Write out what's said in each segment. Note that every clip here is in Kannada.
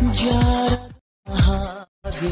ಜಾರದ ಹಾಗೆ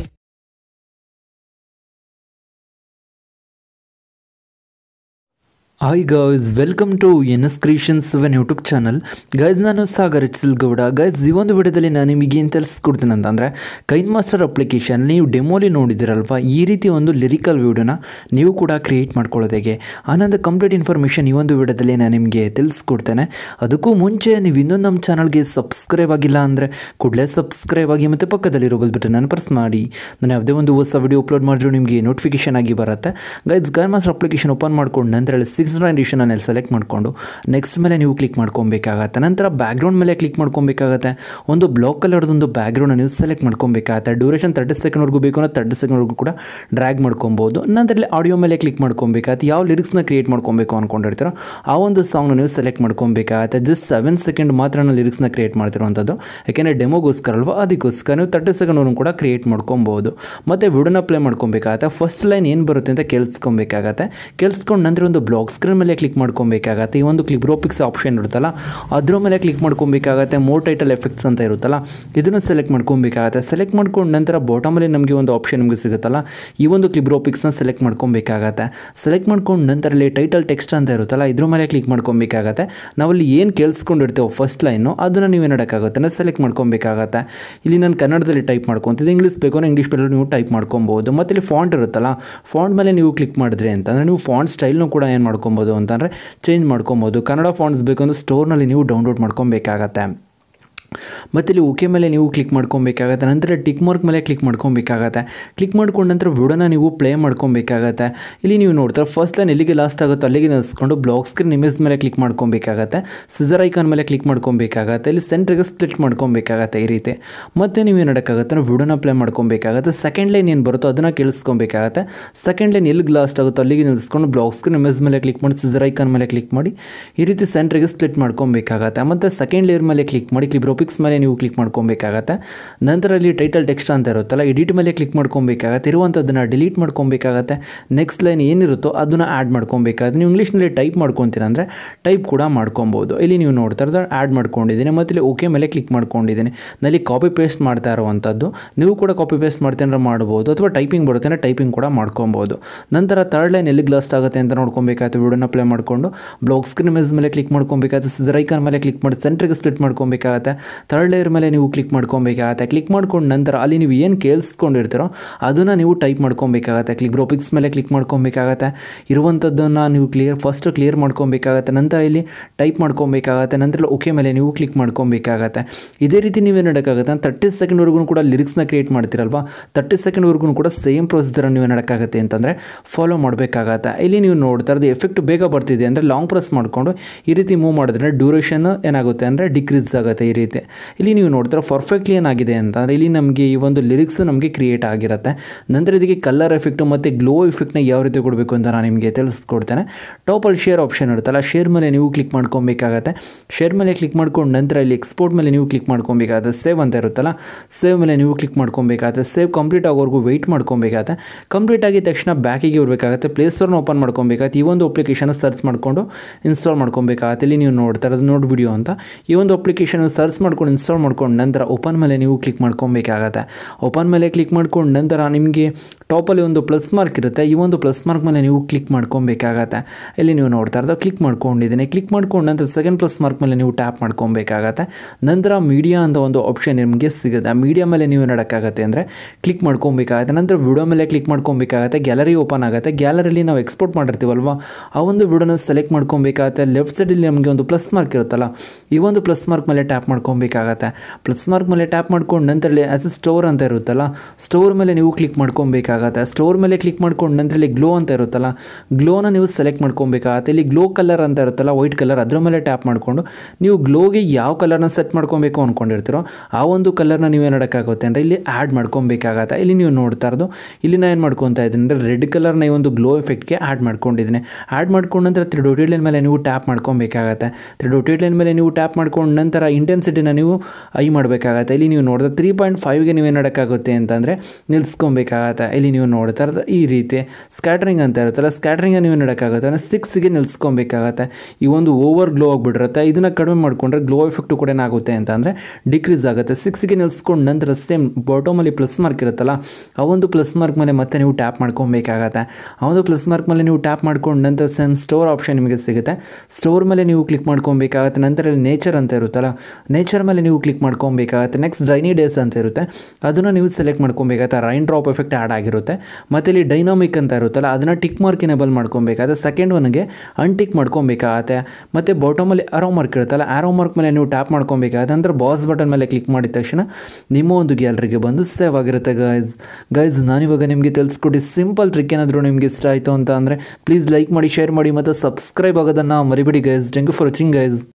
hi guys welcome to N S creation seven YouTube channel guys ನಾನು ಸಾಗರ್ ಎಚ್ ಗೌಡ ಗೈಸ್ ಈ ಒಂದು ವಿಡಿಯೋದಲ್ಲಿ ನಾನು ನಿಮಗೆ ಏನು ತಿಳಿಸ್ಕೊಡ್ತೀನಿ ಅಂತಂದರೆ ಕೈನ್ ಮಾಸ್ಟರ್ ಅಪ್ಲಿಕೇಶನ್ ನೀವು ಡೆಮೋಲಿ ನೋಡಿದಿರಲ್ವ ಈ ರೀತಿ ಒಂದು ಲಿರಿಕಲ್ ವಿಡಿಯೋನ ನೀವು ಕೂಡ ಕ್ರಿಯೇಟ್ ಮಾಡ್ಕೊಳ್ಳೋದು ಹೇಗೆ ಆನಂದ ಕಂಪ್ಲೀಟ್ ಇನ್ಫಾರ್ಮೇಷನ್ ಈ ಒಂದು ವಿಡಿಯೋದಲ್ಲಿ ನಾನು ನಿಮಗೆ ತಿಳಿಸ್ಕೊಡ್ತೇನೆ ಅದಕ್ಕೂ ಮುಂಚೆ ನೀವು ಇನ್ನೊಂದು ನಮ್ಮ ಚಾನಲ್ಗೆ ಸಬ್ಸ್ಕ್ರೈಬ್ ಆಗಿಲ್ಲ ಅಂದರೆ ಕೂಡಲೇ ಸಬ್ಸ್ಕ್ರೈಬ್ ಆಗಿ ಮತ್ತು ಪಕ್ಕದಲ್ಲಿರೋ ಬೆಲ್ ಬಟನ್ ಪ್ರೆಸ್ ಮಾಡಿ ನಾನು ಯಾವುದೇ ಒಂದು ಹೊಸ ವಿಡಿಯೋ ಅಪ್ಲೋಡ್ ಮಾಡಿದ್ರು ನಿಮಗೆ ನೋಟಿಫಿಕೇಶನ್ ಆಗಿ ಬರುತ್ತೆ guys KineMaster application open ಮಾಡ್ಕೊಂಡು ನಂತರ ಅಲ್ಲಿ ಸಿಕ್ಸ್ ನೈನ್ ಡಿಷನಲ್ಲಿ ಸೆಲೆಕ್ಟ್ ಮಾಡಿಕೊಂಡು ನೆಕ್ಸ್ಟ್ ಮೇಲೆ ನೀವು ಕ್ಲಿಕ್ ಮಾಡ್ಕೊಬೇಕಾಗತ್ತೆ ನಂತರ ಬ್ಯಾಕ್ಗ್ರೌಂಡ್ ಮೇಲೆ ಕ್ಲಿಕ್ ಮಾಡ್ಕೊಬೇಕಾಗತ್ತೆ ಒಂದು ಬ್ಲಾಕ್ ಕಲರ್ದೊಂದು ಬ್ಯಾಕ್ಗ್ರೌಂಡ್ ನೀವು ಸೆಲೆಕ್ಟ್ ಮಾಡ್ಕೊಬೇಕಾಗತ್ತೆ ಡ್ಯೂರೇಷನ್ ತರ್ಟಿ ಸೆಕೆಂಡ್ವರೆಗೂ ಬೇಕು ಅಂದರೆ ತರ್ಟಿ ಸೆಕೆಂಡ್ವರೆಗೂ ಕೂಡ ಡ್ರ್ಯಾಗ್ ಮಾಡ್ಕೊಬೋದು ನಂತರ ಆಡಿಯೋ ಮೇಲೆ ಕ್ಲಿಕ್ ಮಾಡ್ಕೊಬೇಕಾಗತ್ತೆ ಯಾವ ಲಿರಿಕ್ಸ್ನ ಕ್ರಿಯೇಟ್ ಮಾಡ್ಕೊಬೇಕು ಅಂದ್ಕೊಂಡಿರ್ತೀರೋ ಆ ಒಂದು ಸಾಂಗ್ನ ನೀವು ಸೆಲೆಕ್ಟ್ ಮಾಡ್ಕೊಬೇಕಾಗತ್ತೆ ಜಸ್ಟ್ ಸೆವೆನ್ ಸೆಕೆಂಡ್ ಮಾತ್ರ ನಾನು ಲಿರಿಕ್ಸ್ನ ಕ್ರಿಯೇಟ್ ಮಾಡ್ತಿರುವಂಥದ್ದು ಯಾಕೆಂದರೆ ಡೆಮೋಗೋಸ್ಕರ ಅಲ್ವಾ ಅದಕ್ಕೋಸ್ಕರ ನೀವು ತರ್ಟಿ ಸೆಕೆಂಡ್ವರೆಗೂ ಕೂಡ ಕ್ರಿಯೇಟ್ ಮಾಡ್ಕೊಬೋದು ಮತ್ತು ವಿಡಿಯೋನ ಪ್ಲೇ ಮಾಡ್ಕೊಬೇಕಾಗತ್ತೆ ಫಸ್ಟ್ ಲೈನ್ ಏನು ಬರುತ್ತೆ ಅಂತ ಕೇಳಿಸ್ಕೊಬೇಕಾಗತ್ತೆ ಕೇಳಿಸ್ಕೊಂಡು ನಂತರ ಒಂದು ಬ್ಲಾಕ್ ಸ್ಕ್ರೀನ್ ಮೇಲೆ ಕ್ಲಿಕ್ ಮಾಡ್ಕೊಬೇಕಾಗತ್ತೆ ಈ ಒಂದು ಕ್ಲಿಕ್ ಬ್ರೋಪಿಕ್ಸ್ ಆಪ್ಷನ್ ಇರುತ್ತಲ್ಲ ಅದ್ರ ಮೇಲೆ ಕ್ಲಿಕ್ ಮಾಡ್ಕೊಬೇಕಾಗತ್ತೆ ಮೋರ್ ಟೈಟಲ್ ಎಫೆಕ್ಟ್ಸ್ ಅಂತ ಇರುತ್ತಲ್ಲ ಇದನ್ನು ಸೆಲೆಕ್ಟ್ ಮಾಡ್ಕೊಬೇಕಾಗತ್ತೆ ಸೆಲೆಕ್ಟ್ ಮಾಡ್ಕೊಂಡು ನಂತರ ಬಾಟಮಲ್ಲಿ ನಮಗೆ ಒಂದು ಆಪ್ಷನ್ ನಮಗೆ ಸಿಗುತ್ತಲ್ಲ ಈ ಒಂದು ಕ್ಲಿಕ್ ಬ್ರೋಪಿಕ್ಸ್ನ ಸೆಲೆಕ್ಟ್ ಮಾಡ್ಕೊಬೇಕಾಗತ್ತೆ ಸೆಲೆಕ್ಟ್ ಮಾಡ್ಕೊಂಡು ನಂತರಲ್ಲಿ ಟೈಟಲ್ ಟೆಕ್ಸ್ಟ್ ಅಂತ ಇರುತ್ತಲ್ಲ ಇದ್ರ ಮೇಲೆ ಕ್ಲಿಕ್ ಮಾಡ್ಕೊಬೇಕಾಗತ್ತೆ ನಾವಲ್ಲಿ ಏನು ಕೇಳಿಸ್ಕೊಂಡಿರ್ತೇವೆ ಫಸ್ಟ್ ಲೈನು ಅದನ್ನು ನೀವು ಏನಕ್ಕಾಗುತ್ತೆ ಅಂದರೆ ಸೆಲೆಕ್ಟ್ ಮಾಡ್ಕೊಬೇಕಾಗತ್ತೆ ಇಲ್ಲಿ ನಾನು ಕನ್ನಡದಲ್ಲಿ ಟೈಪ್ ಮಾಡ್ಕೊತಿದ್ದೆ ಇಂಗ್ಲೀಷ್ ಬೇಕು ಅಂದರೆ ಇಂಗ್ಲೀಷ್ ಮೇಲೆ ನೀವು ಟೈಪ್ ಮಾಡ್ಕೊಬೋದು ಮತ್ತು ಇಲ್ಲಿ ಫಾಂಟ್ ಇರುತ್ತಲ್ಲ ಫಾಂಟ್ ಮೇಲೆ ನೀವು ಕ್ಲಿಕ್ ಮಾಡಿದ್ರಿ ಅಂತಂದರೆ ನೀವು ಫಾಂಟ್ ಸ್ಟೈಲ್ನು ಕೂಡ ಏನು ಮಾಡ್ಕೊಬೋದು ಅಂತಂದರೆ ಚೇಂಜ್ ಮಾಡ್ಕೊಬೋದು ಕನ್ನಡ ಫಾಂಟ್ಸ್ ಬೇಕು ಅಂದರೆ ಸ್ಟೋರ್ನಲ್ಲಿ ನೀವು ಡೌನ್ಲೋಡ್ ಮಾಡ್ಕೊಬೇಕಾಗತ್ತೆ ಮತ್ತು ಇಲ್ಲಿ ಓಕೆ ಮೇಲೆ ನೀವು ಕ್ಲಿಕ್ ಮಾಡ್ಕೊಬೇಕಾಗತ್ತೆ ನಂತರ ಟಿಕ್ ಮಾರ್ಕ್ ಮೇಲೆ ಕ್ಲಿಕ್ ಮಾಡ್ಕೊಬೇಕಾಗತ್ತೆ ಕ್ಲಿಕ್ ಮಾಡ್ಕೊಂಡ ನಂತರ ವಿಡಿಯೋನ ನೀವು ಪ್ಲೇ ಮಾಡ್ಕೊಬೇಕಾಗತ್ತೆ ಇಲ್ಲಿ ನೀವು ನೋಡ್ತಾರೆ ಫಸ್ಟ್ ಲೈನ್ ಎಲ್ಲಿಗೆ ಲಾಸ್ಟ್ ಆಗುತ್ತೋ ಅಲ್ಲಿಗೆ ನಿಲ್ಲಿಸ್ಕೊಂಡು ಬ್ಲಾಕ್ ಸ್ಕ್ರೀನ್ ಇಮೇಜ್ ಮೇಲೆ ಕ್ಲಿಕ್ ಮಾಡ್ಕೊಬೇಕಾಗತ್ತೆ ಸಿಸರ್ ಐಕಾನ್ ಮೇಲೆ ಕ್ಲಿಕ್ ಮಾಡ್ಕೊಬೇಕಾಗತ್ತೆ ಇಲ್ಲಿ ಸೆಂಟ್ರಿಗೆ ಸ್ಪ್ಲಿಟ್ ಮಾಡ್ಕೊಬೇಕಾಗತ್ತೆ ಈ ರೀತಿ ಮತ್ತು ನೀವು ಏನು ಮಾಡೋಕ್ಕಾಗತ್ತೆ ಅಂದರೆ ವಿಡಿಯೋನ ಪ್ಲೇ ಮಾಡ್ಕೊಬೇಕಾಗತ್ತೆ ಸೆಕೆಂಡ್ ಲೈನ್ ಏನು ಬರುತ್ತೋ ಅದನ್ನು ಕೇಳಿಸ್ಕೊಬೇಕಾಗತ್ತೆ ಸೆಕೆಂಡ್ ಲೈನ್ ಎಲ್ಲಿಗೆ ಲಾಸ್ಟ್ ಆಗುತ್ತೋ ಅಲ್ಲಿಗೆ ನಿಲ್ಲಿಸ್ಕೊಂಡು ಬ್ಲಾಕ್ ಸ್ಕ್ರೀನ್ ಇಮೇಜ್ ಮೇಲೆ ಕ್ಲಿಕ್ ಮಾಡಿ ಸಿಸರ್ ಐಕಾನ್ ಮೇಲೆ ಕ್ಲಿಕ್ ಮಾಡಿ ಈ ರೀತಿ ಸೆಂಟ್ರಿಗೆ ಸ್ಪ್ಲಿಟ್ ಮಾಡ್ಕೊಬೇಕಾಗತ್ತೆ ಮತ್ತು ಸೆಕೆಂಡ್ ಲೇಯರ್ ಮೇಲೆ ಕ್ಲಿಕ್ ಮಾಡಿ ಕ್ಲಿಕ್ ಪಿಕ್ಸ್ ಮೇಲೆ ನೀವು ಕ್ಲಿಕ್ ಮಾಡ್ಕೊಬೇಕಾಗತ್ತೆ ನಂತರ ಇಲ್ಲಿ ಟೈಟಲ್ ಟೆಕ್ಸ್ಟ್ ಅಂತ ಇರುತ್ತಲ್ಲ ಎಡಿಟ್ ಮೇಲೆ ಕ್ಲಿಕ್ ಮಾಡ್ಕೊಬೇಕಾಗತ್ತೆ ಇರುವಂಥದ್ದನ್ನು ಡಿಲೀಟ್ ಮಾಡ್ಕೊಬೇಕಾಗತ್ತೆ ನೆಕ್ಸ್ಟ್ ಲೈನ್ ಏನಿರುತ್ತೋ ಅದನ್ನು ಆ್ಯಡ್ ಮಾಡ್ಕೊಬೇಕಾಗತ್ತೆ ನೀವು ಇಂಗ್ಲೀಷ್ನಲ್ಲಿ ಟೈಪ್ ಮಾಡ್ಕೊತೀರ ಅಂದರೆ ಟೈಪ್ ಕೂಡ ಮಾಡ್ಕೊಬೋದು ಇಲ್ಲಿ ನೀವು ನೋಡ್ತಾ ಇರೋದು ಆ್ಯಡ್ ಮಾಡ್ಕೊಂಡಿದ್ದೀನಿ ಮತ್ತು ಇಲ್ಲಿ ಓಕೆ ಮೇಲೆ ಕ್ಲಿಕ್ ಮಾಡ್ಕೊಂಡಿದ್ದೀನಿ ನಲ್ಲಿ ಕಾಪಿ ಪೇಸ್ಟ್ ಮಾಡ್ತಾ ಇರುವಂಥದ್ದು ನೀವು ಕೂಡ ಕಾಪಿ ಪೇಸ್ಟ್ ಮಾಡ್ತೀನಂದ್ರೆ ಮಾಡ್ಬೋದು ಅಥವಾ ಟೈಪಿಂಗ್ ಬರುತ್ತೆ ಅಂದರೆ ಟೈಪಿಂಗ್ ಕೂಡ ಮಾಡ್ಕೊಬೋದು ನಂತರ ತರ್ಡ್ ಲೈನ್ ಎಲ್ಲಿಗೆ ಲಾಸ್ಟ್ ಆಗುತ್ತೆ ಅಂತ ನೋಡ್ಕೊಬೇಕಾಗುತ್ತೆ ವಿಡಿಯೋನ ಪ್ಲೇ ಮಾಡಿಕೊಂಡು ಬ್ಲಾಕ್ ಸ್ಕ್ರೀನ್ ಮೆಸ್ ಮೇಲೆ ಕ್ಲಿಕ್ ಮಾಡ್ಕೊಬೇಕಾಗುತ್ತೆ ಸಿಸರ್ ಐಕಾನ್ ಮೇಲೆ ಕ್ಲಿಕ್ ಮಾಡಿ ಸೆಂಟ್ರಿಗೆ ಸ್ಪ್ಲಿಟ್ ಮಾಡ್ಕೊಬೇಕಾಗತ್ತೆ ಥರ್ಡ್ ಲೇಯರ್ ಮೇಲೆ ನೀವು ಕ್ಲಿಕ್ ಮಾಡ್ಕೊಬೇಕಾಗತ್ತೆ ಕ್ಲಿಕ್ ಮಾಡ್ಕೊಂಡು ನಂತರ ಅಲ್ಲಿ ನೀವು ಏನು ಕೇಳಿಸ್ಕೊಂಡಿರ್ತೀರೋ ಅದನ್ನು ನೀವು ಟೈಪ್ ಮಾಡ್ಕೊಬೇಕಾಗತ್ತೆ ಕ್ಲಿಕ್ ಬ್ರೋಪಿಕ್ಸ್ ಮೇಲೆ ಕ್ಲಿಕ್ ಮಾಡ್ಕೊಬೇಕಾಗತ್ತೆ ಇರುವಂಥದ್ದನ್ನು ನೀವು ಕ್ಲಿಯರ್ ಫಸ್ಟ್ ಕ್ಲಿಯರ್ ಮಾಡ್ಕೊಬೇಕಾಗತ್ತೆ ನಂತರ ಇಲ್ಲಿ ಟೈಪ್ ಮಾಡ್ಕೊಬೇಕಾಗತ್ತೆ ನಂತರ ಓಕೆ ಮೇಲೆ ನೀವು ಕ್ಲಿಕ್ ಮಾಡ್ಕೊಬೇಕಾಗತ್ತೆ ಇದೇ ರೀತಿ ನೀವೇನು ಮಾಡೋಕ್ಕಾಗತ್ತೆ ತರ್ಟಿ ಸೆಕೆಂಡ್ವರೆಗೂ ಕೂಡ ಲಿರಿಕ್ಸ್ನ ಕ್ರಿಯೇಟ್ ಮಾಡ್ತೀರಲ್ವಾ ತರ್ಟಿ ಸೆಕೆಂಡ್ವರೆಗೂ ಕೂಡ ಸೇಮ್ ಪ್ರೊಸೀಜರನ್ನು ನೀವು ಮಾಡೋಕ್ಕಾಗತ್ತೆ ಅಂತಂದರೆ ಫಾಲೋ ಮಾಡಬೇಕಾಗತ್ತೆ ಇಲ್ಲಿ ನೀವು ನೋಡ್ತಾ ಇರೋದು ಎಫೆಕ್ಟ್ ಬೇಗ ಬರ್ತಿದೆ ಅಂದರೆ ಲಾಂಗ್ ಪ್ರೆಸ್ ಮಾಡಿಕೊಂಡು ಈ ರೀತಿ ಮೂವ್ ಮಾಡಿದ್ರೆ ಡ್ಯೂರೇಷನ್ ಏನಾಗುತ್ತೆ ಅಂದರೆ ಡಿಕ್ರೀಸ್ ಆಗುತ್ತೆ ಈ ರೀತಿ ಇಲ್ಲಿ ನೀವು ನೋಡ್ತಾರೆ ಪರ್ಫೆಕ್ಟ್ಲಿ ಏನಾಗಿದೆ ಅಂತಂದರೆ ಇಲ್ಲಿ ನಮಗೆ ಈ ಒಂದು ಲಿರಿಕ್ಸ್ ನಮಗೆ ಕ್ರಿಯೇಟ್ ಆಗಿರುತ್ತೆ ನಂತರ ಇದಕ್ಕೆ ಕಲರ್ ಎಫೆಕ್ಟು ಮತ್ತು ಗ್ಲೋ ಎಫೆಕ್ಟ್ನ ಯಾವ ರೀತಿ ಕೊಡಬೇಕು ಅಂತ ನಾನು ನಿಮಗೆ ತಿಳಿಸ್ಕೊಡ್ತೇನೆ ಟಾಪಲ್ಲಿ ಶೇರ್ ಆಪ್ಷನ್ ಇರುತ್ತಲ್ಲ ಶೇರ್ ಮೇಲೆ ನೀವು ಕ್ಲಿಕ್ ಮಾಡ್ಕೊಬೇಕಾಗತ್ತೆ ಶೇರ್ ಮೇಲೆ ಕ್ಲಿಕ್ ಮಾಡ್ಕೊಂಡು ನಂತರ ಇಲ್ಲಿ ಎಕ್ಸ್ಪೋರ್ಟ್ ಮೇಲೆ ನೀವು ಕ್ಲಿಕ್ ಮಾಡ್ಕೊಬೇಕಾಗತ್ತೆ ಸೇವ್ ಅಂತ ಇರುತ್ತಲ್ಲ ಸೇವ್ ಮೇಲೆ ನೀವು ಕ್ಲಿಕ್ ಮಾಡ್ಕೊಬೇಕಾಗತ್ತೆ ಸೇವ್ ಕಂಪ್ಲೀಟ್ ಆಗೋವರೆಗೂ ವೆಯ್ಟ್ ಮಾಡ್ಕೊಬೇಕಾಗತ್ತೆ ಕಂಪ್ಲೀಟ್ ಆಗಿದ ತಕ್ಷಣ ಬ್ಯಾಕಿಗೆ ಇರಬೇಕಾಗತ್ತೆ ಪ್ಲೇಸ್ಟೋರ್ನ ಓಪನ್ ಮಾಡ್ಕೊಬೇಕಾಗತ್ತೆ ಈ ಒಂದು ಅಪ್ಲಿಕೇಶನ್ ಸರ್ಚ್ ಮಾಡಿಕೊಂಡು ಇನ್ಸ್ಟಾಲ್ ಮಾಡ್ಕೊಬೇಕಾಗತ್ತೆ ಇಲ್ಲಿ ನೀವು ನೋಡ್ತಾ ಇರೋದು ನೋಡ್ ವಿಡಿಯೋ ಅಂತ ಈ ಒಂದು ಅಪ್ಲಿಕೇಶನ್ ಸರ್ಚ್ ಮಾಡ್ಕೊಂಡು ಇನ್ಸ್ಟಾಲ್ ಮಾಡ್ಕೊಂಡು ನಂತರ ಓಪನ್ ಮೇಲೆ ನೀವು ಕ್ಲಿಕ್ ಮಾಡ್ಕೊಬೇಕಾಗತ್ತೆ ಓಪನ್ ಮೇಲೆ ಕ್ಲಿಕ್ ಮಾಡ್ಕೊಂಡು ನಂತರ ನಿಮಗೆ ಟಾಪಲ್ಲಿ ಒಂದು ಪ್ಲಸ್ ಮಾರ್ಕ್ ಇರುತ್ತೆ ಈ ಒಂದು ಪ್ಲಸ್ ಮಾರ್ಕ್ ಮೇಲೆ ನೀವು ಕ್ಲಿಕ್ ಮಾಡ್ಕೊಬೇಕಾಗತ್ತೆ ಇಲ್ಲಿ ನೀವು ನೋಡ್ತಾ ಇರೋದು ಕ್ಲಿಕ್ ಮಾಡ್ಕೊಂಡಿದ್ದೀನಿ ಕ್ಲಿಕ್ ಮಾಡ್ಕೊಂಡು ನಂತರ ಸೆಕೆಂಡ್ ಪ್ಲಸ್ ಮಾರ್ಕ್ ಮೇಲೆ ನೀವು ಟ್ಯಾಪ್ ಮಾಡ್ಕೊಬೇಕಾಗತ್ತೆ ನಂತರ ಮೀಡಿಯಾ ಅಂತ ಒಂದು ಆಪ್ಷನ್ ನಿಮಗೆ ಸಿಗುತ್ತೆ ಆ ಮೀಡಿಯಾ ಮೇಲೆ ನೀವು ನೋಡೋಕ್ಕಾಗತ್ತೆ ಅಂದರೆ ಕ್ಲಿಕ್ ಮಾಡ್ಕೊಬೇಕಾಗತ್ತೆ ನಂತರ ವಿಡಿಯೋ ಮೇಲೆ ಕ್ಲಿಕ್ ಮಾಡ್ಕೊಬೇಕಾಗತ್ತೆ ಗ್ಯಾಲರಿ ಓಪನ್ ಆಗುತ್ತೆ ಗ್ಯಾಲರಿಲಿ ನಾವು ಎಕ್ಸ್ಪೋರ್ಟ್ ಮಾಡಿರ್ತೀವಲ್ವ ಆ ಒಂದು ವಿಡಿಯೋನ ಸೆಲೆಕ್ಟ್ ಮಾಡ್ಕೊಬೇಕಾಗತ್ತೆ ಲೆಫ್ಟ್ ಸೈಡಲ್ಲಿ ನಮಗೆ ಒಂದು ಪ್ಲಸ್ ಮಾರ್ಕ್ ಇರುತ್ತಲ್ಲ ಈ ಒಂದು ಪ್ಲಸ್ ಮಾರ್ಕ್ ಮೇಲೆ ಟ್ಯಾಪ್ ಮಾಡ್ಕೊಬೇಕಾಗತ್ತೆ ಪ್ಲಸ್ ಮಾರ್ಕ್ ಮೇಲೆ ಟ್ಯಾಪ್ ಮಾಡ್ಕೊಂಡು ನಂತರದಲ್ಲಿ ಆಸ್ ಎ ಸ್ಟೋರ್ ಅಂತ ಇರುತ್ತಲ್ಲ ಸ್ಟೋರ್ ಮೇಲೆ ನೀವು ಕ್ಲಿಕ್ ಮಾಡ್ಕೊಬೇಕಾಗತ್ತೆ ಸ್ಟೋರ್ ಮೇಲೆ ಕ್ಲಿಕ್ ಮಾಡ್ಕೊಂಡು ನಂತರಲ್ಲಿ ಗ್ಲೋ ಅಂತ ಇರುತ್ತಲ್ಲ ಗ್ಲೋನ ನೀವು ಸೆಲೆಕ್ಟ್ ಮಾಡ್ಕೊಬೇಕಾಗತ್ತೆ ಇಲ್ಲಿ ಗ್ಲೋ ಕಲರ್ ಅಂತ ಇರುತ್ತಲ್ಲ ವೈಟ್ ಕಲರ್ ಅದ್ರ ಮೇಲೆ ಟ್ಯಾಪ್ ಮಾಡಿಕೊಂಡು ನೀವು ಗ್ಲೋಗೆ ಯಾವ ಕಲರ್ನ ಸೆಟ್ ಮಾಡ್ಕೊಬೇಕು ಅಂದ್ಕೊಂಡಿರ್ತೀರೋ ಆ ಒಂದು ಕಲರ್ನ ನೀವು ಏನು ಮಾಡೋಕ್ಕಾಗುತ್ತೆ ಅಂದರೆ ಇಲ್ಲಿ ಆ್ಯಡ್ ಮಾಡ್ಕೊಬೇಕಾಗತ್ತೆ ಇಲ್ಲಿ ನೀವು ನೋಡ್ತಾ ಇರೋದು ಇಲ್ಲಿ ನಾನು ಏನು ಮಾಡ್ಕೊತಾ ಇದ್ದೀನಿ ಅಂದರೆ ರೆಡ್ ಕಲರ್ನ ಈ ಒಂದು ಗ್ಲೋ ಎಫೆಕ್ಟ್ಗೆ ಆ್ಯಡ್ ಮಾಡ್ಕೊಂಡಿದ್ದೀನಿ ಆ್ಯಡ್ ಮಾಡ್ಕೊಂಡು ನಂತರ ತ್ರೀ ಡೊಟೆಡ್ ಲೈನ್ ಮೇಲೆ ನೀವು ಟ್ಯಾಪ್ ಮಾಡ್ಕೊಬೇಕಾಗತ್ತೆ ತ್ರೀ ಡೊಟೆಡ್ ಲೈನ್ ಮೇಲೆ ನೀವು ಟ್ಯಾಪ್ ಮಾಡ್ಕೊಂಡು ನಂತರ ಇಂಟೆನ್ಸಿಟಿ ಇಂಟೆನ್ಸಿಟಿನ ನೀವು ಐ ಮಾಡಬೇಕಾಗತ್ತೆ ಇಲ್ಲಿ ನೀವು ನೋಡಿದ್ರೆ ತ್ರೀ ಪಾಯಿಂಟ್ ಫೈವ್ಗೆ ನೀವೇನು ಮಾಡೋಕ್ಕಾಗುತ್ತೆ ಅಂತಂದರೆ ನಿಲ್ಸ್ಕೊಬೇಕಾಗತ್ತೆ ಇಲ್ಲಿ ನೀವು ನೋಡ್ತಾ ಇರೋದು ಈ ರೀತಿ ಸ್ಕ್ಯಾಟ್ರಿಂಗ್ ಅಂತ ಇರುತ್ತಲ್ಲ ಸ್ಕ್ಯಾಟ್ರಿಂಗ್ ನೀವು ನೋಡೋಕ್ಕಾಗುತ್ತೆ ಅಂದರೆ ಸಿಕ್ಸ್ಗೆ ನಿಲ್ಸ್ಕೊಬೇಕಾಗತ್ತೆ ಈ ಒಂದು ಓವರ್ ಗ್ಲೋ ಆಗಿಬಿಟ್ಟಿರುತ್ತೆ ಇದನ್ನು ಕಡಿಮೆ ಮಾಡಿಕೊಂಡ್ರೆ ಗ್ಲೋ ಎಫೆಕ್ಟು ಕೂಡ ಏನಾಗುತ್ತೆ ಅಂತ ಅಂದರೆ ಡಿಕ್ರೀಸ್ ಆಗುತ್ತೆ ಸಿಕ್ಸ್ಗೆ ನಿಲ್ಸ್ಕೊಂಡು ನಂತರ ಸೇಮ್ ಬಾಟಮಲ್ಲಿ ಪ್ಲಸ್ ಮಾರ್ಕ್ ಇರುತ್ತಲ್ಲ ಆ ಒಂದು ಪ್ಲಸ್ ಮಾರ್ಕ್ ಮೇಲೆ ಮತ್ತೆ ನೀವು ಟ್ಯಾಪ್ ಮಾಡ್ಕೊಬೇಕಾಗತ್ತೆ ಆ ಒಂದು ಪ್ಲಸ್ ಮಾರ್ಕ್ ಮೇಲೆ ನೀವು ಟ್ಯಾಪ್ ಮಾಡ್ಕೊಂಡು ನಂತರ ಸೇಮ್ ಸ್ಟೋರ್ ಆಪ್ಷನ್ ನಿಮಗೆ ಸಿಗುತ್ತೆ ಸ್ಟೋರ್ ಮೇಲೆ ನೀವು ಕ್ಲಿಕ್ ಮಾಡ್ಕೊಬೇಕಾಗತ್ತೆ ನಂತರ ಇಲ್ಲಿ ನೇಚರ್ ಅಂತ ಇರುತ್ತಲ್ಲ ನೇಚರ್ ಮೇಲೆ ನೀವು ಕ್ಲಿಕ್ ಮಾಡ್ಕೊಬೇಕಾಗತ್ತೆ ನೆಕ್ಸ್ಟ್ ರೈನಿ ಡೇಸ್ ಅಂತ ಇರುತ್ತೆ ಅದನ್ನು ನೀವು ಸೆಲೆಕ್ಟ್ ಮಾಡ್ಕೊಬೇಕಾಗತ್ತೆ ರೈನ್ ಡ್ರಾಪ್ ಎಫೆಕ್ಟ್ ಆ್ಯಡ್ ಆಗಿರುತ್ತೆ ಮತ್ತು ಇಲ್ಲಿ ಡೈನಾಮಿಕ್ ಅಂತ ಇರುತ್ತಲ್ಲ ಅದನ್ನು ಟಿಕ್ ಮಾರ್ಕ್ ಇನೇಬಲ್ ಮಾಡ್ಕೊಬೇಕಾಗತ್ತೆ ಸೆಕೆಂಡ್ ಒನ್ಗೆ ಅನ್ಟಿಕ್ ಮಾಡ್ಕೊಬೇಕಾಗತ್ತೆ ಮತ್ತು ಬಾಟಮಲ್ಲಿ ಆರೋ ಮಾರ್ಕ್ ಇರುತ್ತಲ್ಲ ಆರೋ ಮಾರ್ಕ್ ಮೇಲೆ ನೀವು ಟ್ಯಾಪ್ ಮಾಡ್ಕೊಬೇಕಾಗತ್ತೆ ಅಂದರೆ ಬಾಸ್ ಬಟನ್ ಮೇಲೆ ಕ್ಲಿಕ್ ಮಾಡಿದ ತಕ್ಷಣ ನಿಮ್ಮ ಒಂದು ಗ್ಯಾಲರಿಗೆ ಬಂದು ಸೇವ್ ಆಗಿರುತ್ತೆ ಗೈಸ್ ಗೈಸ್ ನಾನಿವಾಗ ನಿಮಗೆ ತಿಳಿಸ್ಕೊಟ್ಟು ಸಿಂಪಲ್ ಟ್ರಿಕ್ ಏನಾದರೂ ನಿಮಗೆ ಇಷ್ಟ ಆಯಿತು ಅಂತ ಅಂದರೆ ಪ್ಲೀಸ್ ಲೈಕ್ ಮಾಡಿ ಶೇರ್ ಮಾಡಿ ಮತ್ತು ಸಬ್ಸ್ಕ್ರೈಬ್ ಆಗೋದನ್ನು ಮರಿಬೇಡಿ guys thank you for watching guys